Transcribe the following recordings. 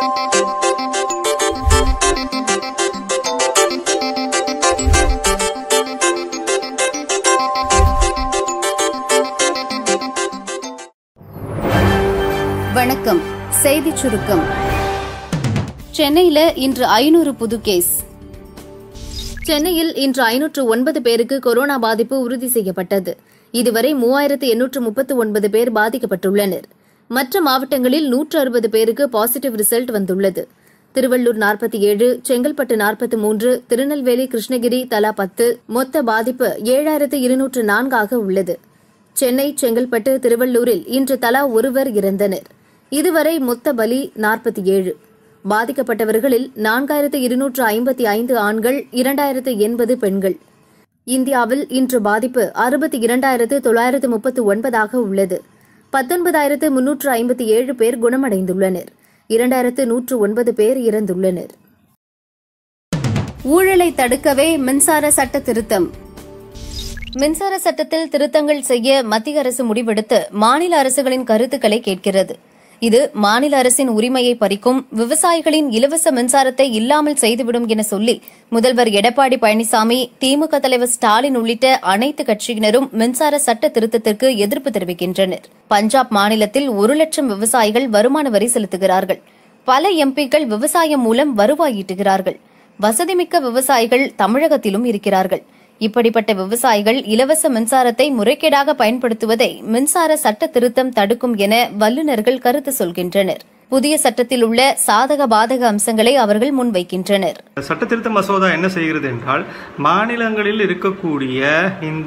வணக்கம் செய்திச் சுருக்கம் சென்னையில இன்று ஐநூறு புது கேஸ் சென்னையில் இன்று ஐநூற்று ஒன்பது பேருக்கு கொரோனா பாதிப்பு உறுதி செய்யப்பட்டது இதுவரை மூவாயிரத்து எண்ணூற்று முப்பத்து ஒன்பது பேர் பாதிக்கப்பட்டுள்ளனர் மற்ற மாவட்டங்களில் நூற்று அறுபது பேருக்கு பாசிட்டிவ் ரிசல்ட் வந்துள்ளது திருவள்ளூர் நாற்பத்தி ஏழு செங்கல்பட்டு நாற்பத்தி மூன்று திருநெல்வேலி கிருஷ்ணகிரி தலா பத்து மொத்த பாதிப்பு ஏழாயிரத்து இருநூற்று நான்காக உள்ளது சென்னை செங்கல்பட்டு திருவள்ளூரில் இன்று தலா ஒருவர் இறந்தனர் இதுவரை மொத்த பலி நாற்பத்தி ஏழு பாதிக்கப்பட்டவர்களில் நான்காயிரத்து இருநூற்று ஐம்பத்தி ஐந்து ஆண்கள் இரண்டாயிரத்து எண்பது பெண்கள் இந்தியாவில் இன்று பாதிப்பு அறுபத்தி இரண்டாயிரத்து தொள்ளாயிரத்து முப்பத்து ஒன்பதாக உள்ளது பத்தொன்பதாயிரத்து முன்னூற்று ஐம்பத்தி ஏழு பேர் குணமடைந்துள்ளனர் இரண்டாயிரத்து நூற்று ஒன்பது பேர் இறந்துள்ளனர் ஊழலை தடுக்கவே மின்சார சட்ட திருத்தம் மின்சார சட்டத்தில் திருத்தங்கள் செய்ய மத்திய அரசு முடிவெடுத்து மாநில அரசுகளின் கருத்துக்களை கேட்கிறது இது மாநில அரசின் உரிமையை பறிக்கும் விவசாயிகளின் இலவச மின்சாரத்தை இல்லாமல் செய்துவிடும் என சொல்லி முதல்வர் எடப்பாடி பழனிசாமி திமுக தலைவர் ஸ்டாலின் உள்ளிட்ட அனைத்து கட்சியினரும் மின்சார சட்ட திருத்தத்திற்கு எதிர்ப்பு தெரிவிக்கின்றனர் பஞ்சாப் மாநிலத்தில் ஒரு லட்சம் விவசாயிகள் வருமான வரி செலுத்துகிறார்கள் பல எம்பிக்கள் விவசாயம் மூலம் வருவாய் ஈட்டுகிறார்கள் வசதிமிக்க விவசாயிகள் தமிழகத்திலும் இருக்கிறார்கள் இப்படிப்பட்ட விவசாயிகள் இலவச மின்சாரத்தை முறைகேடாக பயன்படுத்துவதை மின்சார சட்ட திருத்தம் தடுக்கும் என வல்லுநர்கள் கருத்து சொல்கின்றனர் புதிய சட்டத்தில் உள்ள சாதக பாதக அம்சங்களை அவர்கள் முன்வைக்கின்றனர் சட்ட திருத்த மசோதா என்ன செய்கிறது என்றால் மாநிலங்களில் இருக்கக்கூடிய இந்த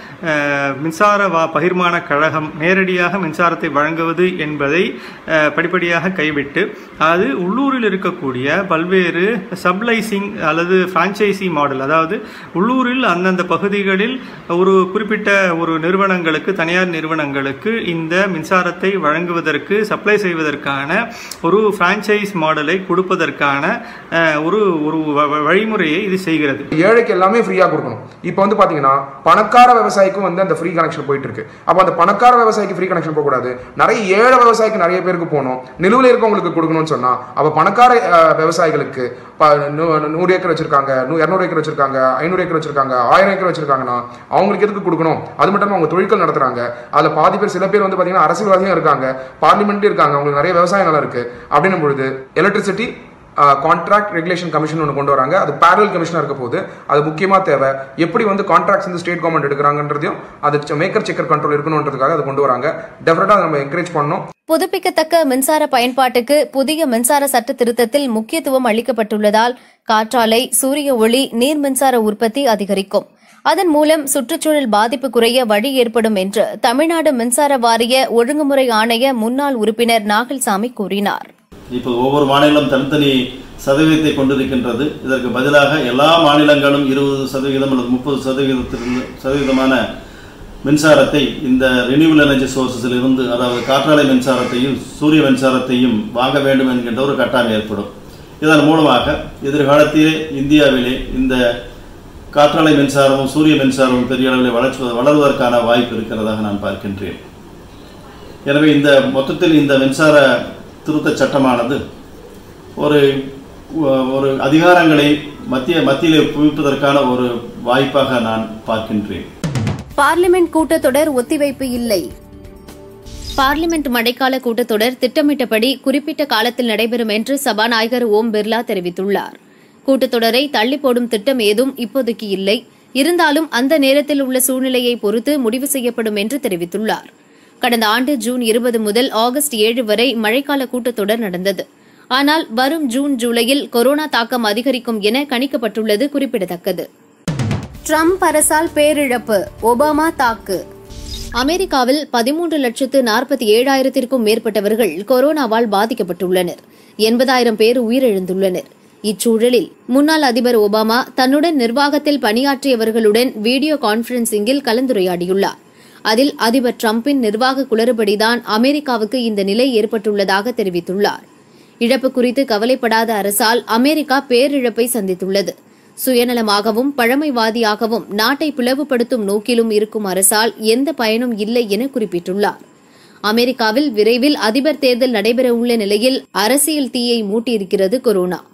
அஹ், மின்சார வா பகிர்மான கழகம் நேரடியாக மின்சாரத்தை வழங்குவது என்பதை அஹ், படிப்படியாக கைவிட்டு அது உள்ளூரில் இருக்கக்கூடிய பல்வேறு சப்ளைசிங் அல்லது ஃப்ரான்ச்சைசி மாடல் அதாவது உள்ளூரில் அந்தந்த பகுதிகளில் ஒரு குறிப்பிட்ட ஒரு நிறுவனங்களுக்கு தனியார் நிறுவனங்களுக்கு இந்த மின்சாரத்தை வழங்குவதற்கு சப்ளை செய்வதற்கான ஒரு ஃப்ரான்ச்சைஸ் மாடலை கொடுப்பதற்கான அஹ், ஒரு ஒரு வ- வ- வழிமுறையை இது செய்கிறது ஏழைக்கு எல்லாமே ஃப்ரீயாக கொடுக்கணும் இப்போ வந்து பார்த்தீங்கன்னா பணக்கார விவசாயிக்கும் வந்து அந்த ஃப்ரீ கனெக்ஷன் போயிட்டு இருக்கு அப்போ அந்த பணக்கார விவசாயிக்கு ஃப்ரீ கனெக்ஷன் போகக்கூடாது நிறைய ஏழை விவசாயிக்கு நிறைய பேருக்கு போகணும் நிலுவையில் இருக்கவங்களுக்கு கொடுக்கணும்னு சொன்னால் அப்போ பணக்கார அஹ், விவசாயிகளுக்கு ப- நூ- நூறு ஏக்கர் வச்சிருக்காங்க நூ இரநூறு ஏக்கர் வச்சிருக்காங்க ஐநூறு ஏக்கர் வச்சிருக்காங்க ஆயிரம் ஏக்கர் வச்சிருக்காங்கன்னா அவங்களுக்கு எதுக்கு கொடுக்கணும் அது மட்டும் இல்லாமல் அவங்க தொழில்கள் நடத்துறாங்க அதில் பாதி பேர் சில பேர் வந்து பார்த்தீங்கன்னா அரசியல்வாதியும் இருக்காங்க பார்லிமெண்ட்டும் இருக்காங்க அவங்களுக்கு நிறைய விவசாய நிலம் இருக்கு அப்படின்னும் பொழுது எலக்ட்ரிசிட்டி கான்ட்ராக்ட் ரெகுலேஷன் கமிஷன் ஒன்று கொண்டு வராங்க அது பேரல் கமிஷனாக இருக்க போது அது முக்கியமாக தேவை எப்படி வந்து கான்ட்ராக்ட்ஸ் வந்து ஸ்டேட் கவர்மெண்ட் எடுக்கிறாங்கன்றதையும் அது மேக்கர் செக்கர் கண்ட்ரோல் இருக்கணுன்றதுக்காக அதை கொண்டு வராங்க டெஃபினட்டாக அதை நம்ம என்கரேஜ் பண்ணணும் புதுப்பிக்கத்தக்க மின்சார பயன்பாட்டுக்கு புதிய மின்சார சட்ட திருத்தத்தில் முக்கியத்துவம் அளிக்கப்பட்டுள்ளதால் காற்றாலை சூரிய ஒளி நீர் மின்சார உற்பத்தி அதிகரிக்கும் அதன் மூலம் சுற்றுச்சூழல் பாதிப்பு குறைய வழி ஏற்படும் என்று தமிழ்நாடு மின்சார வாரிய ஒழுங்குமுறை ஆணைய முன்னாள் உறுப்பினர் நாகல்சாமி கூறினார் இப்போ ஒவ்வொரு மாநிலம் தனித்தனி சதவீதத்தை கொண்டிருக்கின்றது இதற்கு பதிலாக எல்லா மாநிலங்களும் இருபது சதவீதம் அல்லது முப்பது சதவீதத்திலிருந்து சதவீதமான மின்சாரத்தை இந்த ரினியூவல் எனர்ஜி சோர்சஸில் இருந்து அதாவது காற்றாலை மின்சாரத்தையும் சூரிய மின்சாரத்தையும் வாங்க வேண்டும் என்கின்ற ஒரு கட்டாயம் ஏற்படும் இதன் மூலமாக எதிர்காலத்திலே இந்தியாவிலே இந்த காற்றாலை மின்சாரமும் சூரிய மின்சாரமும் பெரிய அளவில் வளர்ச்சி வளர்வதற்கான வாய்ப்பு இருக்கிறதாக நான் பார்க்கின்றேன் எனவே இந்த மொத்தத்தில் இந்த மின்சார திருத்தச் சட்டமானது ஒரு ஒரு அதிகாரங்களை மத்திய மத்தியிலே குவிப்பதற்கான ஒரு வாய்ப்பாக நான் பார்க்கின்றேன் பார்லிமெண்ட் கூட்டத்தொடர் ஒத்திவைப்பு இல்லை பார்லிமெண்ட் மழைக்கால கூட்டத்தொடர் திட்டமிட்டபடி குறிப்பிட்ட காலத்தில் நடைபெறும் என்று சபாநாயகர் ஓம் பிர்லா தெரிவித்துள்ளார் கூட்டத்தொடரை தள்ளி போடும் திட்டம் ஏதும் இப்போதைக்கு இல்லை இருந்தாலும் அந்த நேரத்தில் உள்ள சூழ்நிலையை பொறுத்து முடிவு செய்யப்படும் என்று தெரிவித்துள்ளார் கடந்த ஆண்டு ஜூன் இருபது முதல் ஆகஸ்ட் ஏழு வரை மழைக்கால கூட்டத்தொடர் நடந்தது ஆனால் வரும் ஜூன் ஜூலையில் கொரோனா தாக்கம் அதிகரிக்கும் என கணிக்கப்பட்டுள்ளது குறிப்பிடத்தக்கது ட்ரம்ப் அரசால் பேரிழப்பு ஒபாமா தாக்கு அமெரிக்காவில் பதிமூன்று லட்சத்து நாற்பத்தி ஏழாயிரத்திற்கும் மேற்பட்டவர்கள் கொரோனாவால் பாதிக்கப்பட்டுள்ளனர் எண்பதாயிரம் பேர் உயிரிழந்துள்ளனர் இச்சூழலில் முன்னாள் அதிபர் ஒபாமா தன்னுடன் நிர்வாகத்தில் பணியாற்றியவர்களுடன் வீடியோ கான்பரன்சிங்கில் கலந்துரையாடியுள்ளார் அதில் அதிபர் டிரம்பின் நிர்வாக குளறுபடிதான் அமெரிக்காவுக்கு இந்த நிலை ஏற்பட்டுள்ளதாக தெரிவித்துள்ளார் இழப்பு குறித்து கவலைப்படாத அரசால் அமெரிக்கா பேரிழப்பை சந்தித்துள்ளது சுயநலமாகவும் பழமைவாதியாகவும் நாட்டை பிளவுபடுத்தும் நோக்கிலும் இருக்கும் அரசால் எந்த பயனும் இல்லை என குறிப்பிட்டுள்ளார் அமெரிக்காவில் விரைவில் அதிபர் தேர்தல் நடைபெறவுள்ள நிலையில் அரசியல் தீயை மூட்டியிருக்கிறது கொரோனா